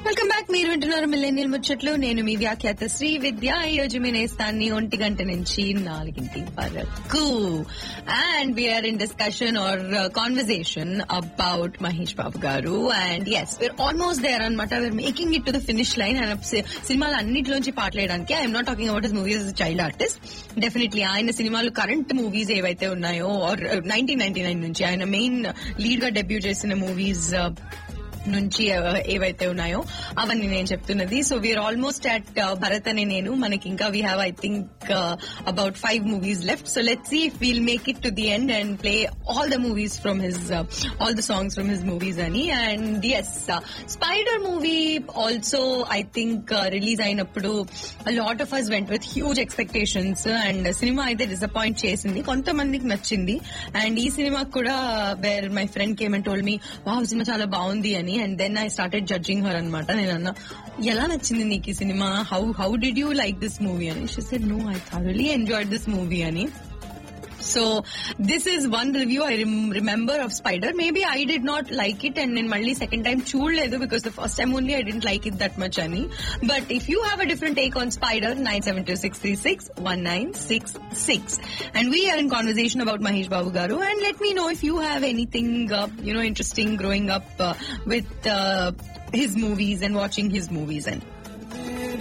welcome back మీరు వింటున్నారు మిల్లెనియల్ ముచ్చట్లు నేను మీ వ్యాఖ్యాత శ్రీ విద్య ఈ రోజు మీ నేస్తాన్ని ఒంటి గంట నుంచి నాలుగింటి వరకు and we are in discussion or conversation about Mahesh Babu garu and yes we are almost there అనమాట we are making it to the finish line and సినిమాలు అన్నింటిలోంచి పాటలేయడానికి I'm not talking about his movies child artist definitely ఆయన సినిమాలు కరెంట్ మూవీస్ ఏవైతే ఉన్నాయో are nineteen ninety nine నుంచి ఆయన మెయిన్ లీడ్ గా డెబ్యూ చేసిన మూవీస్ నుంచి uh, ఏవైతే ఉన్నాయో అవన్నీ నేను చెప్తున్నది so we are almost at Bharat అనే నేను మనకి ఇంకా we have I think about five movies left so let see if we'll make it to the end and play all the movies from his all the songs from his movies అని and yes Spyder movie also I think release అయినప్పుడు lot of us vent with huge expectations and సినిమా అయితే disappoint చేసింది కొంతమందికి నచ్చింది and ఈ సినిమాకి కూడా where my friend came and told me wow సినిమా చాలా బాగుంది అని and then I started judging her అనమాట నేను అన్నా ఎలా నచ్చింది నీకు ఈ సినిమా how how did you like this movie అని she said no I thoroughly enjoyed this movie అని so this is one review I remember of Spyder maybe I did not like it and నేను మళ్ళీ second time చూడలేదు because the first time only I didn't like it that much అని but if you have a different take on Spyder nine seven two six three six one nine six six and we are in conversation about Mahesh Babu garu and let me know if you have anything you know interesting growing up with his movies and watching his movies and